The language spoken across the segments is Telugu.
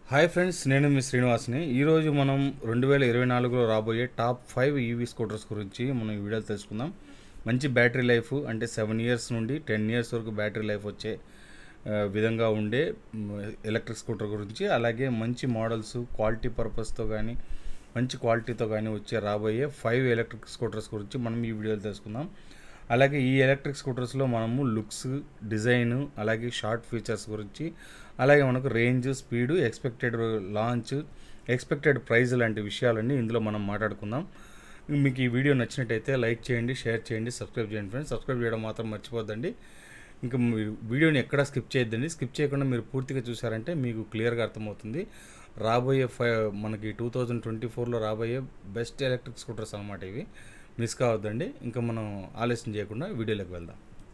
హాయ్ ఫ్రెండ్స్ నేను మీ శ్రీనివాస్ని ఈరోజు మనం రెండు వేల ఇరవై నాలుగులో రాబోయే టాప్ ఫైవ్ ఈవీ స్కూటర్స్ గురించి మనం ఈ వీడియోలో తెలుసుకుందాం మంచి బ్యాటరీ లైఫ్ అంటే సెవెన్ ఇయర్స్ నుండి టెన్ ఇయర్స్ వరకు బ్యాటరీ లైఫ్ వచ్చే ఆ, విధంగా ఉండే మ్, ఎలక్ట్రిక్ స్కూటర్ గురించి అలాగే మంచి మోడల్స్ క్వాలిటీ పర్పస్తో కానీ మంచి క్వాలిటీతో కానీ వచ్చే రాబోయే ఫైవ్ ఎలక్ట్రిక్ స్కూటర్స్ గురించి మనం ఈ వీడియోలో తెలుసుకుందాం అలాగే ఈ ఎలక్ట్రిక్ స్కూటర్స్లో మనము లుక్స్ డిజైన్ అలాగే షార్ట్ ఫీచర్స్ గురించి అలాగే మనకు range speed expected launch expected price లాంటి విషయాలన్నీ ఇందులో మనం మాట్లాడుకుందాం మీకు ఈ వీడియో నచ్చినట్టయితే లైక్ చేయండి షేర్ చేయండి సబ్స్క్రైబ్ చేయండి ఫ్రెండ్స్ సబ్స్క్రైబ్ చేయడం మాత్రం మర్చిపోద్దండి ఇంకా మీరు వీడియోని ఎక్కడా స్కిప్ చేయొద్దండి స్కిప్ చేయకుండా మీరు పూర్తిగా చూసారంటే మీకు క్లియర్గా అర్థమవుతుంది రాబోయే ఫై మనకి టూ థౌజండ్ ట్వంటీ ఫోర్లో రాబోయే బెస్ట్ ఎలక్ట్రిక్ స్కూటర్స్ అనమాట ఇవి మిస్ కావద్దండి ఇంకా మనం ఆలస్యం చేయకుండా వీడియోలోకి వెళ్దాం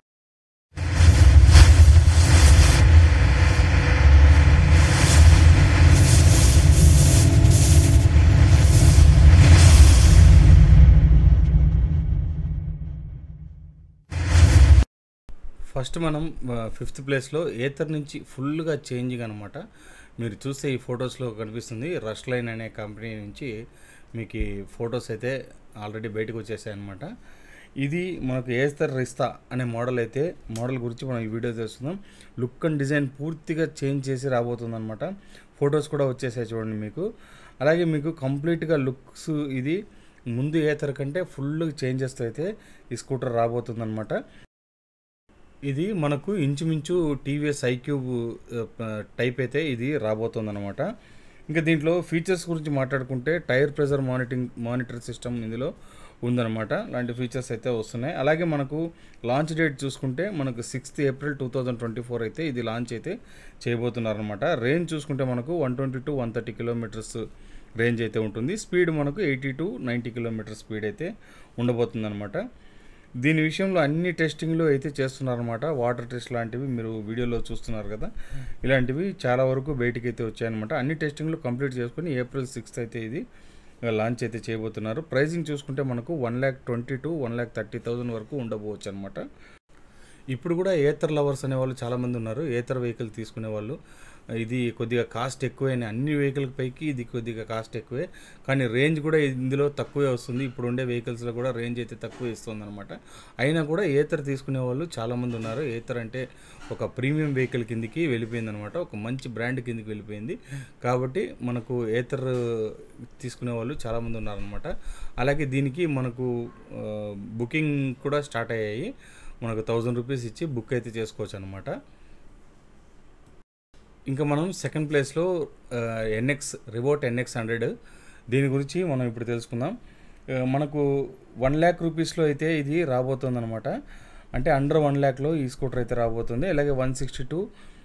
ఫస్ట్ మనం ఫిఫ్త్ ప్లేస్లో ఏతర్ నుంచి ఫుల్గా చేంజింగ్ అనమాట మీరు చూస్తే ఈ ఫొటోస్లో కనిపిస్తుంది రష్ లైన్ అనే కంపెనీ నుంచి మీకు ఈ ఫొటోస్ అయితే ఆల్రెడీ బయటకు వచ్చేసాయి అనమాట ఇది మనకు ఏస్తర్ రిస్తా అనే మోడల్ అయితే మోడల్ గురించి మనం ఈ వీడియో చేస్తున్నాం లుక్ అండ్ డిజైన్ పూర్తిగా చేంజ్ చేసి రాబోతుంది అనమాట ఫొటోస్ కూడా వచ్చేసాయి చూడండి మీకు అలాగే మీకు కంప్లీట్గా లుక్స్ ఇది ముందు ఏతర్ కంటే ఫుల్ చేంజెస్తో అయితే ఈ స్కూటర్ రాబోతుంది ఇది మనకు ఇంచుమించు టీవీఎస్ ఐక్యూబ్ టైప్ అయితే ఇది రాబోతుంది అనమాట ఇంకా దీంట్లో ఫీచర్స్ గురించి మాట్లాడుకుంటే tyre pressure monitoring monitor system ఇందులో ఉందన్నమాట లాంటి ఫీచర్స్ అయితే వస్తున్నాయి అలాగే మనకు లాంచ్ డేట్ చూసుకుంటే మనకు sixth April two thousand twenty four అయితే ఇది లాంచ్ అయితే చేయబోతున్నారనమాట రేంజ్ చూసుకుంటే మనకు one twenty to one thirty kilometres range అయితే ఉంటుంది స్పీడ్ మనకు eighty to ninety kilometre speed అయితే ఉండబోతుంది అనమాట దీని విషయంలో అన్ని టెస్టింగ్లు అయితే చేస్తున్నారన్నమాట వాటర్ టెస్ట్ లాంటివి మీరు వీడియోలో చూస్తున్నారు కదా ఇలాంటివి చాలా వరకు బయటికి అయితే వచ్చాయన్నమాట అన్ని టెస్టింగ్లు కంప్లీట్ చేసుకుని ఏప్రిల్ సిక్స్త్ అయితే ఇది లాంచ్ అయితే చేయబోతున్నారు ప్రైజింగ్ చూసుకుంటే మనకు one lakh twenty to one lakh thirty thousand వరకు ఉండబోవచ్చు అనమాట ఇప్పుడు కూడా ఏతర్ లవర్స్ అనే వాళ్ళు చాలామంది ఉన్నారు ఏతర్ వెహికల్ తీసుకునే వాళ్ళు ఇది కొద్దిగా కాస్ట్ ఎక్కువే అన్ని వెహికల్ పైకి ఇది కొద్దిగా కాస్ట్ ఎక్కువే కానీ రేంజ్ కూడా ఇందులో తక్కువే వస్తుంది ఇప్పుడు ఉండే వెహికల్స్లో కూడా రేంజ్ అయితే తక్కువ ఇస్తుంది అనమాట అయినా కూడా ఏతర్ తీసుకునే వాళ్ళు చాలామంది ఉన్నారు ఏతర్ అంటే ఒక ప్రీమియం వెహికల్ కిందికి వెళ్ళిపోయింది అనమాట ఒక మంచి బ్రాండ్ కిందికి వెళ్ళిపోయింది కాబట్టి మనకు ఏతర్ తీసుకునే వాళ్ళు చాలామంది ఉన్నారనమాట అలాగే దీనికి మనకు బుకింగ్ కూడా స్టార్ట్ అయ్యాయి మనకు థౌజండ్ రూపీస్ ఇచ్చి బుక్ అయితే చేసుకోవచ్చు అనమాట ఇంకా మనం సెకండ్ ప్లేస్లో ఎన్ఎక్స్ రివోట్ ఎన్ఎక్స్ హండ్రెడ్ దీని గురించి మనం ఇప్పుడు తెలుసుకుందాం ఆ, మనకు వన్ ల్యాక్ రూపీస్లో అయితే ఇది రాబోతుంది అనమాట అంటే అండర్ వన్ ల్యాక్లో ఈ స్కూటర్ అయితే రాబోతుంది అలాగే one sixty to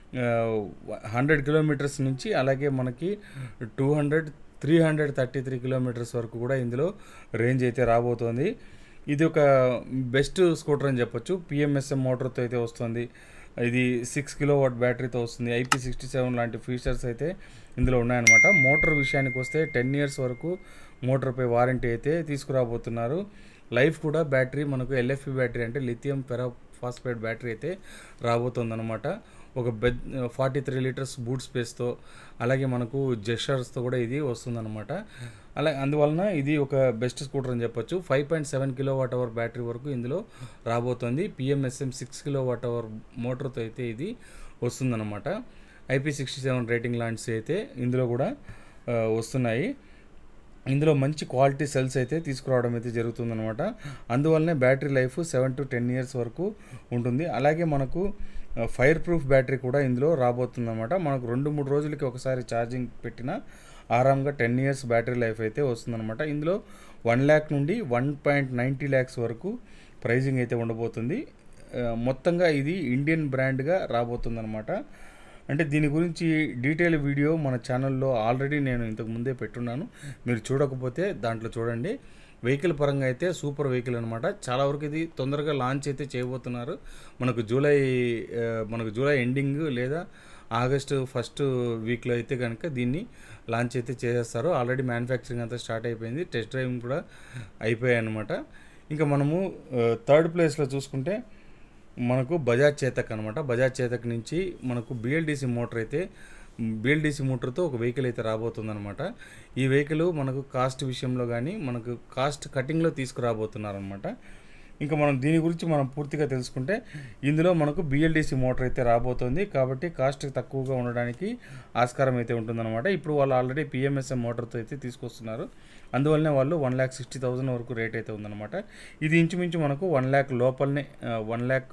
hundred kilometres నుంచి అలాగే మనకి two hundred three hundred thirty three kilometres వరకు కూడా ఇందులో రేంజ్ అయితే రాబోతుంది ఇది ఒక బెస్ట్ స్కూటర్ అని చెప్పొచ్చు పిఎంఎస్ఎం మోటార్తో అయితే వస్తుంది ఇది సిక్స్ కిలో వాట్ బ్యాటరీతో వస్తుంది ఐపీ సిక్స్టీ సెవెన్ లాంటి ఫీచర్స్ అయితే ఇందులో ఉన్నాయన్నమాట మోటార్ విషయానికి వస్తే టెన్ ఇయర్స్ వరకు మోటార్పై వారంటీ అయితే తీసుకురాబోతున్నారు లైఫ్ కూడా బ్యాటరీ మనకు ఎల్ఎఫ్పి బ్యాటరీ అంటే లిథియం పెరా ఫాస్ఫేట్ బ్యాటరీ అయితే రాబోతుందన్నమాట ఒక బెడ్ ఫార్టీ త్రీ లీటర్స్ బూట్ స్పేస్తో అలాగే మనకు జెషర్స్తో కూడా ఇది వస్తుందన్నమాట అలా అందువలన ఇది ఒక బెస్ట్ స్కూటర్ అని చెప్పొచ్చు five point seven kilo watt hour battery వరకు ఇందులో రాబోతుంది PMSM six kilo watt hour మోటార్తో అయితే ఇది వస్తుందన్నమాట ఐపీ సిక్స్టీ సెవెన్ రేటింగ్ లాంటిస్ అయితే ఇందులో కూడా ఆ, వస్తున్నాయి ఇందులో మంచి క్వాలిటీ సెల్స్ అయితే తీసుకురావడం అయితే జరుగుతుందన్నమాట అందువల్లనే battery life seven to ten years వరకు ఉంటుంది అలాగే మనకు ఫైర్ ప్రూఫ్ బ్యాటరీ కూడా ఇందులో రాబోతుందన్నమాట మనకు రెండు మూడు రోజులకి ఒకసారి ఛార్జింగ్ పెట్టినా ఆరాంగా టెన్ ఇయర్స్ బ్యాటరీ లైఫ్ అయితే వస్తుందన్నమాట ఇందులో వన్ ల్యాక్ నుండి వన్ పాయింట్ నైంటీ ల్యాక్స్ వరకు ప్రైజింగ్ అయితే ఉండబోతుంది ఆ, మొత్తంగా ఇది ఇండియన్ బ్రాండ్గా రాబోతుందన్నమాట అంటే దీని గురించి డీటెయిల్ వీడియో మన ఛానల్లో ఆల్రెడీ నేను ఇంతకు ముందే పెట్టున్నాను మీరు చూడకపోతే దాంట్లో చూడండి వెహికల్ పరంగా అయితే సూపర్ వెహికల్ అనమాట చాలా వరకు ఇది తొందరగా లాంచ్ అయితే చేయబోతున్నారు మనకు జూలై ఆ, మనకు జూలై ఎండింగ్ లేదా ఆగస్టు ఫస్ట్ వీక్లో అయితే కనుక దీన్ని లాంచ్ అయితే చేసేస్తారు ఆల్రెడీ మ్యానుఫ్యాక్చరింగ్ అంతా స్టార్ట్ అయిపోయింది టెస్ట్ డ్రైవింగ్ కూడా అయిపోయాయి అనమాట ఇంకా మనము థర్డ్ ప్లేస్లో చూసుకుంటే మనకు బజాజ్ చేతక్ అనమాట బజాజ్ చేతక్ నుంచి మనకు బిఎల్డిసి మోటార్ అయితే బిఎల్డిసి మోటార్తో ఒక వెహికల్ అయితే రాబోతుందన్నమాట ఈ వెహికల్ మనకు కాస్ట్ విషయంలో కానీ మనకు కాస్ట్ కటింగ్లో తీసుకురాబోతున్నారనమాట ఇంకా మనం దీని గురించి మనం పూర్తిగా తెలుసుకుంటే ఇందులో మనకు బిఎల్డిసి మోటార్ అయితే రాబోతుంది కాబట్టి కాస్ట్ తక్కువగా ఉండడానికి ఆస్కారం అయితే ఉంటుందన్నమాట ఇప్పుడు వాళ్ళు ఆల్రెడీ పిఎంఎస్ఎం మోటార్తో అయితే తీసుకొస్తున్నారు అందువల్లనే వాళ్ళు వన్ ల్యాక్ సిక్స్టీ థౌసండ్ వరకు రేట్ అయితే ఉందన్నమాట ఇది ఇంచుమించు మనకు వన్ ల్యాక్ లోపలనే వన్ ల్యాక్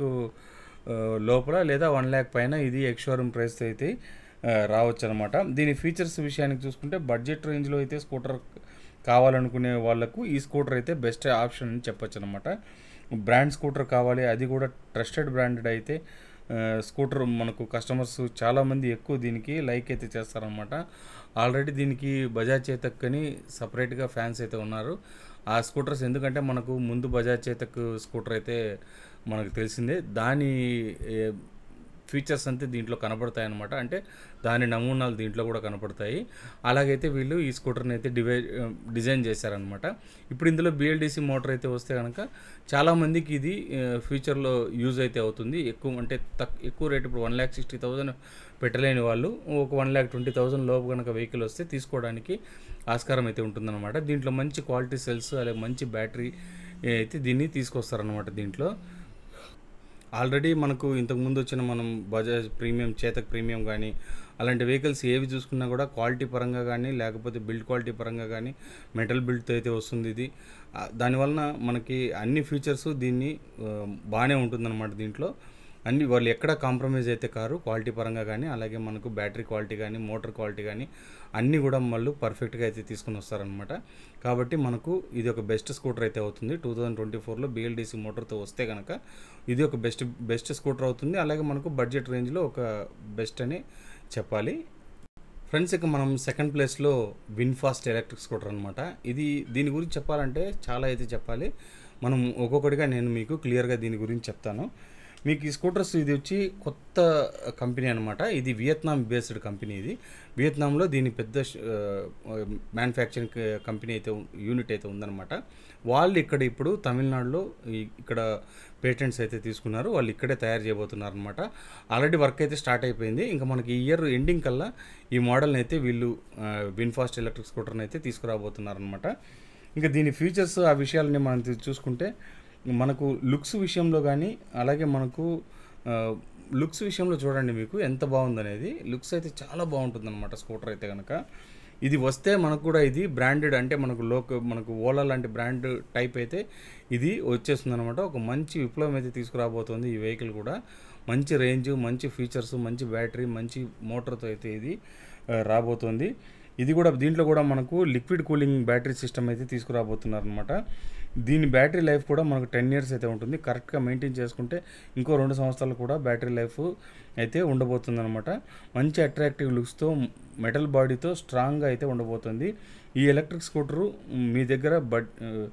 లోపల లేదా వన్ ల్యాక్ పైన ఇది ఎక్స్షోరూమ్ ప్రైస్ అయితే రావచ్చు అనమాట దీని ఫీచర్స్ విషయానికి చూసుకుంటే బడ్జెట్ రేంజ్లో అయితే స్కూటర్ కావాలనుకునే వాళ్ళకు ఈ స్కూటర్ అయితే బెస్ట్ ఆప్షన్ అని చెప్పొచ్చు అనమాట బ్రాండ్ స్కూటర్ కావాలి అది కూడా ట్రస్టెడ్ బ్రాండెడ్ అయితే ఆ, స్కూటర్ మనకు కస్టమర్స్ చాలామంది ఎక్కువ దీనికి లైక్ అయితే చేస్తారనమాట ఆల్రెడీ దీనికి బజాజ్ చేతక్ అని సపరేట్గా ఫ్యాన్స్ అయితే ఉన్నారు ఆ స్కూటర్స్ ఎందుకంటే మనకు ముందు బజాజ్ చేతక్ స్కూటర్ అయితే మనకు తెలిసిందే దాని ఏ, ఫీచర్స్ అంతే దీంట్లో కనపడతాయి అనమాట అంటే దాని నమూనాలు దీంట్లో కూడా కనపడతాయి అలాగైతే వీళ్ళు ఈ స్కూటర్ని అయితే డివై డిజైన్ చేశారనమాట ఇప్పుడు ఇందులో బిఎల్డిసి మోటార్ అయితే వస్తే కనుక చాలామందికి ఇది ఫ్యూచర్లో యూజ్ అయితే అవుతుంది ఎక్కువ అంటే తక్ ఎక్కువ రేట్ ఇప్పుడు వన్ ల్యాక్ సిక్స్టీ థౌజండ్ పెట్టలేని వాళ్ళు ఒక వన్ ల్యాక్ ట్వంటీ థౌజండ్ లోపు కనుక వెహికల్ వస్తే తీసుకోవడానికి ఆస్కారం అయితే ఉంటుందన్నమాట దీంట్లో మంచి క్వాలిటీ సెల్స్ అలాగే మంచి బ్యాటరీ అయితే దీన్ని తీసుకొస్తారనమాట దీంట్లో ఆల్రెడీ మనకు ఇంతకు ముందు వచ్చిన మనం బజాజ్ ప్రీమియం చేతక్ ప్రీమియం కానీ అలాంటి వెహికల్స్ ఏవి చూసుకున్నా కూడా క్వాలిటీ పరంగా కానీ లేకపోతే బిల్డ్ క్వాలిటీ పరంగా కానీ మెటల్ బిల్డ్తో అయితే వస్తుంది ఇది ఆ, దానివలన మనకి అన్ని ఫీచర్స్ దీన్ని ఆ, బాగానే ఉంటుందన్నమాట దీంట్లో అన్ని వాళ్ళు ఎక్కడ కాంప్రమైజ్ అయితే కారు క్వాలిటీ పరంగా కానీ అలాగే మనకు బ్యాటరీ క్వాలిటీ కానీ మోటార్ క్వాలిటీ కానీ అన్నీ కూడా వాళ్ళు పర్ఫెక్ట్గా అయితే తీసుకుని వస్తారనమాట కాబట్టి మనకు ఇది ఒక బెస్ట్ స్కూటర్ అయితే అవుతుంది టూ థౌజండ్ ట్వంటీ ఫోర్లో బిఎల్డిసి మోటార్తో వస్తే కనుక ఇది ఒక బెస్ట్ బెస్ట్ స్కూటర్ అవుతుంది అలాగే మనకు బడ్జెట్ రేంజ్లో ఒక బెస్ట్ అని చెప్పాలి ఫ్రెండ్స్ ఇక మనం సెకండ్ ప్లేస్లో విన్ఫాస్ట్ ఎలక్ట్రిక్ స్కూటర్ అనమాట ఇది దీని గురించి చెప్పాలంటే చాలా అయితే చెప్పాలి మనం ఒక్కొక్కటిగా నేను మీకు క్లియర్గా దీని గురించి చెప్తాను మీకు ఈ స్కూటర్స్ ఇది వచ్చి కొత్త కంపెనీ అనమాట ఇది వియత్నాం బేస్డ్ కంపెనీ ఇది వియత్నాంలో దీని పెద్ద మ్యానుఫ్యాక్చరింగ్ కంపెనీ అయితే ఉం- యూనిట్ అయితే ఉందన్నమాట వాళ్ళు ఇక్కడ ఇప్పుడు తమిళనాడులో ఈ- ఇక్కడ పేటెంట్స్ అయితే తీసుకున్నారు వాళ్ళు ఇక్కడే తయారు చేయబోతున్నారు అనమాట ఆల్రెడీ వర్క్ అయితే స్టార్ట్ అయిపోయింది ఇంకా మనకి ఈ ఇయర్ ఎండింగ్ కల్లా ఈ మోడల్ని అయితే వీళ్ళు విన్ఫాస్ట్ ఎలక్ట్రిక్ స్కూటర్ని అయితే తీసుకురాబోతున్నారు అనమాట ఇంకా దీని ఫీచర్స్ ఆ విషయాలని మనం తీ- చూసుకుంటే మనకు లుక్స్ విషయంలో కానీ అలాగే మనకు లుక్స్ విషయంలో చూడండి మీకు ఎంత బాగుందనేది లుక్స్ అయితే చాలా బాగుంటుంది అనమాట స్కూటర్ అయితే కనుక ఇది వస్తే మనకు కూడా ఇది బ్రాండెడ్ అంటే మనకు లోక మనకు ఓలా లాంటి బ్రాండ్ టైప్ అయితే ఇది వచ్చేస్తుంది అనమాట ఒక మంచి విప్లవం అయితే తీసుకురాబోతోంది ఈ వెహికల్ కూడా మంచి రేంజ్ మంచి ఫీచర్స్ మంచి బ్యాటరీ మంచి మోటార్తో అయితే ఇది ఆ, రాబోతోంది ఇది కూడా దీంట్లో కూడా మనకు లిక్విడ్ కూలింగ్ బ్యాటరీ సిస్టమ్ అయితే తీసుకురాబోతున్నారు అనమాట దీని బ్యాటరీ లైఫ్ కూడా మనకు టెన్ ఇయర్స్ అయితే ఉంటుంది కరెక్ట్గా మెయింటైన్ చేసుకుంటే ఇంకో రెండు సంవత్సరాలు కూడా బ్యాటరీ లైఫ్ అయితే ఉండబోతుంది అనమాట మంచి అట్రాక్టివ్ లుక్స్తో మెటల్ బాడీతో స్ట్రాంగ్గా అయితే ఉండబోతుంది ఈ ఎలక్ట్రిక్ స్కూటరు మీ దగ్గర బడ్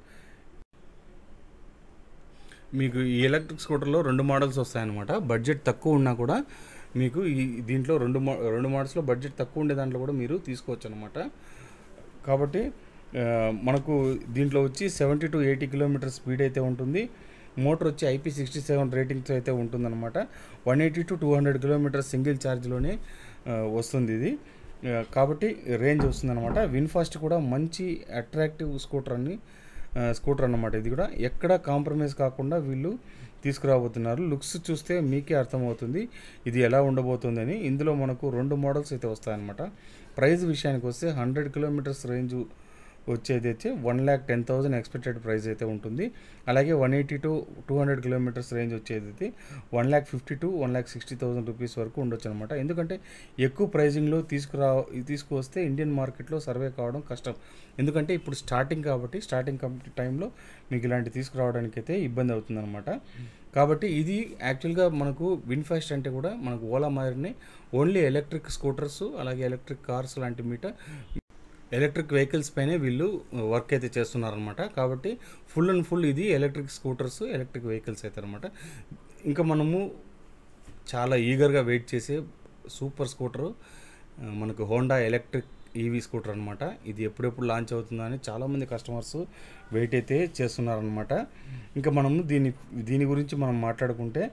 మీకు ఈ ఎలక్ట్రిక్ స్కూటర్లో రెండు మోడల్స్ వస్తాయన్నమాట బడ్జెట్ తక్కువ ఉన్నా కూడా మీకు ఈ దీంట్లో రెండు మో రెండు మోడల్స్లో బడ్జెట్ తక్కువ ఉండే దాంట్లో కూడా మీరు తీసుకోవచ్చు అనమాట కాబట్టి ఆ, మనకు దీంట్లో వచ్చి seventy to eighty kilometre speed అయితే ఉంటుంది మోటార్ వచ్చి ఐపీ సిక్స్టీ సెవెన్ రేటింగ్తో అయితే ఉంటుందన్నమాట one eighty to two hundred kilometre single ఛార్జ్లోనే వస్తుంది ఇది ఆ, కాబట్టి రేంజ్ వస్తుందన్నమాట విన్ఫాస్ట్ కూడా మంచి అట్రాక్టివ్ స్కూటర్ అని ఆ, స్కూటర్ అన్నమాట ఇది కూడా ఎక్కడ కాంప్రమైజ్ కాకుండా వీళ్ళు తీసుకురాబోతున్నారు లుక్స్ చూస్తే మీకే అర్థమవుతుంది ఇది ఎలా ఉండబోతుందని ఇందులో మనకు రెండు మోడల్స్ అయితే వస్తాయన్నమాట ప్రైస్ విషయానికి వస్తే హండ్రెడ్ కిలోమీటర్స్ రేంజ్ వచ్చేది అయితే one lakh ten thousand expected price అయితే ఉంటుంది అలాగే one eighty to two hundred kilometres range వచ్చేది అయితే one lakh fifty to one lakh sixty thousand rupees వరకు ఉండొచ్చు అనమాట ఎందుకంటే ఎక్కువ ప్రైజింగ్లో తీసుకురా తీసుకువస్తే ఇండియన్ మార్కెట్లో సర్వే కావడం కష్టం ఎందుకంటే ఇప్పుడు స్టార్టింగ్ కాబట్టి స్టార్టింగ్ కంపెనీ టైంలో మీకు ఇలాంటి తీసుకురావడానికి అయితే ఇబ్బంది అవుతుందన్నమాట కాబట్టి ఇది యాక్చువల్గా మనకు విన్ఫాస్ట్ అంటే కూడా మనకు ఓలా మాదిరినే ఓన్లీ ఎలక్ట్రిక్ స్కూటర్స్ అలాగే ఎలక్ట్రిక్ కార్స్ లాంటి మీట ఎలక్ట్రిక్ వెహికల్స్ పైనే వీళ్ళు వర్క్ అయితే చేస్తున్నారనమాట కాబట్టి ఫుల్ అండ్ ఫుల్ ఇది ఎలక్ట్రిక్ స్కూటర్స్ ఎలక్ట్రిక్ వెహికల్స్ అయితే అనమాట ఇంకా మనము చాలా ఈగర్గా వెయిట్ చేసే సూపర్ స్కూటరు ఆ, మనకు హోండా ఎలక్ట్రిక్ ఈవీ స్కూటర్ అనమాట ఇది ఎప్పుడెప్పుడు లాంచ్ అవుతుందా అని చాలామంది కస్టమర్స్ వెయిట్ అయితే చేస్తున్నారనమాట ఇంకా మనము దీని దీని గురించి మనం మాట్లాడుకుంటే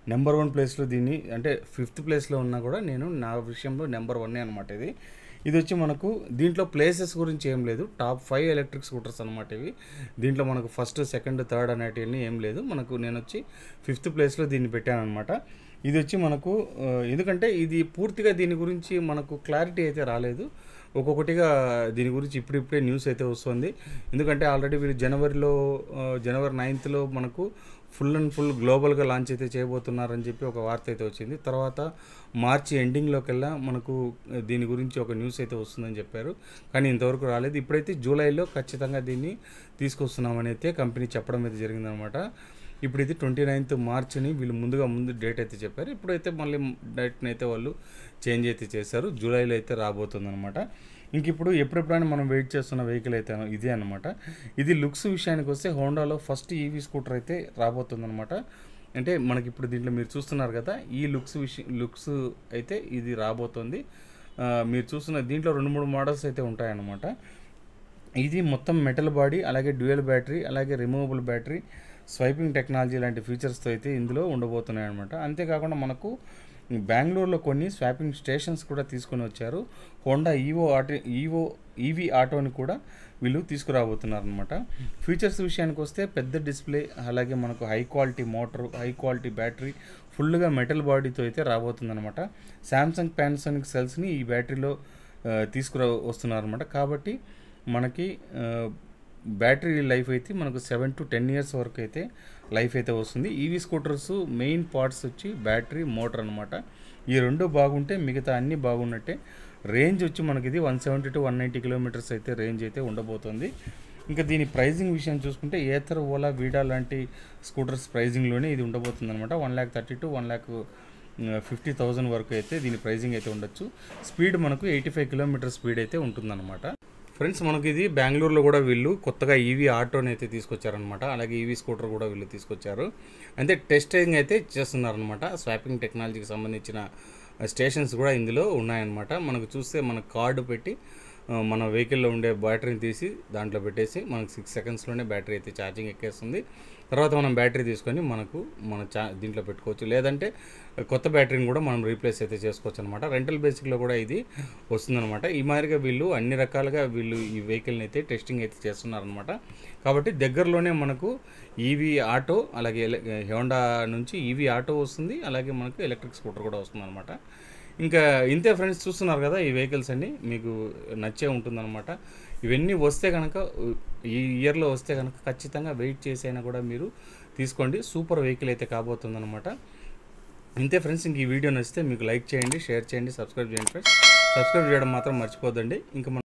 నెంబర్ వన్ ప్లేస్లో దీన్ని అంటే ఫిఫ్త్ ప్లేస్లో ఉన్నా కూడా నేను నా విషయంలో నెంబర్ వన్నే అనమాట ఇది ఇది వచ్చి మనకు దీంట్లో ప్లేసెస్ గురించి ఏం లేదు టాప్ ఫైవ్ ఎలక్ట్రిక్ స్కూటర్స్ అనమాట ఇవి దీంట్లో మనకు ఫస్ట్ సెకండ్ థర్డ్ అనేటివన్నీ ఏం లేదు మనకు నేను వచ్చి ఫిఫ్త్ ప్లేస్లో దీన్ని పెట్టాను అనమాట ఇది వచ్చి మనకు ఆ, ఎందుకంటే ఇది పూర్తిగా దీని గురించి మనకు క్లారిటీ అయితే రాలేదు ఒక్కొక్కటిగా దీని గురించి ఇప్పుడిప్పుడే న్యూస్ అయితే వస్తుంది ఎందుకంటే ఆల్రెడీ వీళ్ళు జనవరిలో ఆ, జనవరి నైన్త్లో మనకు ఫుల్ అండ్ ఫుల్ గ్లోబల్గా లాంచ్ అయితే చేయబోతున్నారని చెప్పి ఒక వార్త అయితే వచ్చింది తర్వాత మార్చి ఎండింగ్లోకెల్లా మనకు దీని గురించి ఒక న్యూస్ అయితే వస్తుందని చెప్పారు కానీ ఇంతవరకు రాలేదు ఇప్పుడైతే జూలైలో ఖచ్చితంగా దీన్ని తీసుకొస్తున్నామని అయితే కంపెనీ చెప్పడం అయితే జరిగిందనమాట ఇప్పుడు ఇది ట్వంటీ నైన్త్ మార్చ్ని వీళ్ళు ముందుగా ముందు డేట్ అయితే చెప్పారు ఇప్పుడైతే మళ్ళీ డేట్ని అయితే వాళ్ళు చేంజ్ అయితే చేశారు జూలైలో అయితే రాబోతుంది అనమాట ఇంక ఇప్పుడు ఎప్పుడెప్పుడైనా మనం వెయిట్ చేస్తున్న వెహికల్ అయితే ఇదే అనమాట ఇది లుక్స్ విషయానికి వస్తే హోండాలో ఫస్ట్ ఈవీ స్కూటర్ అయితే రాబోతుంది అనమాట అంటే మనకి ఇప్పుడు దీంట్లో మీరు చూస్తున్నారు కదా ఈ లుక్స్ విషయం లుక్స్ అయితే ఇది రాబోతుంది ఆ, మీరు చూస్తున్న దీంట్లో రెండు మూడు మోడల్స్ అయితే ఉంటాయన్నమాట ఇది మొత్తం మెటల్ బాడీ అలాగే డ్యూయల్ బ్యాటరీ అలాగే రిమూవబుల్ బ్యాటరీ స్వైపింగ్ టెక్నాలజీ లాంటి ఫీచర్స్తో అయితే ఇందులో ఉండబోతున్నాయి అనమాట అంతేకాకుండా మనకు బెంగళూరులో కొన్ని స్వాపింగ్ స్టేషన్స్ కూడా తీసుకొని వచ్చారు Honda evo auto evo EV ఆటోని కూడా వీళ్ళు తీసుకురాబోతున్నారు అనమాట ఫీచర్స్ విషయానికి వస్తే పెద్ద డిస్ప్లే అలాగే మనకు high quality motor high quality battery ఫుల్గా మెటల్ బాడీతో అయితే రాబోతుందన్నమాట శాంసంగ్ పానాసోనిక్ సెల్స్ని ఈ బ్యాటరీలో ఆ, తీసుకురా వస్తున్నారు అనమాట కాబట్టి మనకి ఆ, బ్యాటరీ లైఫ్ అయితే మనకు సెవెన్ టు టెన్ ఇయర్స్ వరకు అయితే లైఫ్ అయితే వస్తుంది ఈవీ స్కూటర్స్ మెయిన్ పార్ట్స్ వచ్చి బ్యాటరీ మోటార్ అనమాట ఈ రెండు బాగుంటే మిగతా అన్నీ బాగున్నట్టే రేంజ్ వచ్చి మనకి ఇది one seventy to one ninety kilometres అయితే రేంజ్ అయితే ఉండబోతుంది ఇంకా దీని ప్రైజింగ్ విషయం చూసుకుంటే ఏథర్ ఓలా వీడా లాంటి స్కూటర్స్ ప్రైజింగ్లోనే ఇది ఉండబోతుంది అనమాట one lakh thirty to one lakh fifty thousand వరకు అయితే దీని ప్రైజింగ్ అయితే ఉండొచ్చు స్పీడ్ మనకు ఎయిటీ ఫైవ్ కిలోమీటర్ స్పీడ్ అయితే ఉంటుందన్నమాట ఫ్రెండ్స్ మనకి ఇది బెంగళూరులో కూడా వీళ్ళు కొత్తగా ఈవీ ఆటోని అయితే తీసుకొచ్చారనమాట అలాగే ఈవీ స్కూటర్ కూడా వీళ్ళు తీసుకొచ్చారు అంటే టెస్టింగ్ అయితే చేస్తున్నారనమాట స్వాపింగ్ టెక్నాలజీకి సంబంధించిన స్టేషన్స్ కూడా ఇందులో ఉన్నాయన్నమాట మనకు చూస్తే మన కార్డు పెట్టి ఆ, మన వెహికల్లో ఉండే బ్యాటరీని తీసి దాంట్లో పెట్టేసి మనకు సిక్స్ సెకండ్స్లోనే బ్యాటరీ అయితే ఛార్జింగ్ ఎక్కేస్తుంది తర్వాత మనం బ్యాటరీ తీసుకొని మనకు మన చా దీంట్లో పెట్టుకోవచ్చు లేదంటే కొత్త బ్యాటరీని కూడా మనం రీప్లేస్ అయితే చేసుకోవచ్చు అనమాట రెంటల్ బేసిక్లో కూడా ఇది వస్తుందన్నమాట ఈ మాదిరిగా వీళ్ళు అన్ని రకాలుగా వీళ్ళు ఈ వెహికల్ని అయితే టెస్టింగ్ అయితే చేస్తున్నారనమాట కాబట్టి దగ్గరలోనే మనకు ఈవీ ఆటో అలాగే ఎల- హోండా నుంచి ఈవీ ఆటో వస్తుంది అలాగే మనకు ఎలక్ట్రిక్ స్కూటర్ కూడా వస్తుంది అనమాట ఇంకా ఇంతే ఫ్రెండ్స్ చూస్తున్నారు కదా ఈ వెహికల్స్ అన్ని మీకు నచ్చే ఉంటుందన్నమాట ఇవన్నీ వస్తే కనుక ఈ ఇయర్లో వస్తే కనుక ఖచ్చితంగా వెయిట్ చేసి అయినా కూడా మీరు తీసుకోండి సూపర్ వెహికల్ అయితే కాబోతుందన్నమాట ఇంతే ఫ్రెండ్స్ ఇంక ఈ వీడియో నచ్చితే మీకు లైక్ చేయండి షేర్ చేయండి సబ్స్క్రైబ్ చేయండి ఫ్రెండ్స్ సబ్స్క్రైబ్ చేయడం మాత్రం మర్చిపోద్దండి ఇంకా మన